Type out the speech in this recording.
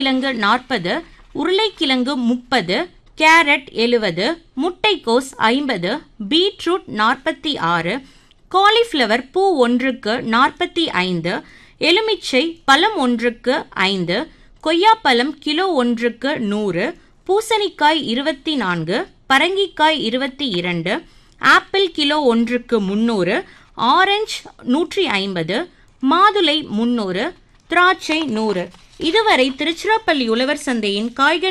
கிழங்கு நாற்பது உருளைக்கிழங்கு முப்பது கேரட் எழுவது முட்டைக்கோஸ் ஐம்பது பீட்ரூட் நாற்பத்தி ஆறு காலிஃப்ளவர் பூ ஒன்றுக்கு நாற்பத்தி ஐந்து எலுமிச்சை பழம் ஒன்றுக்கு ஐந்து கொய்யாப்பழம் கிலோ ஒன்றுக்கு நூறு பூசணிக்காய் இருபத்தி நான்கு பரங்கிக்காய் இருபத்தி இரண்டு ஆப்பிள் கிலோ ஒன்றுக்கு முந்நூறு ஆரஞ்சு நூற்றி ஐம்பது மாதுளை முந்நூறு திராட்சை நூறு இதுவரை திருச்சிராப்பள்ளி உழவர் சந்தையின் காய்கனி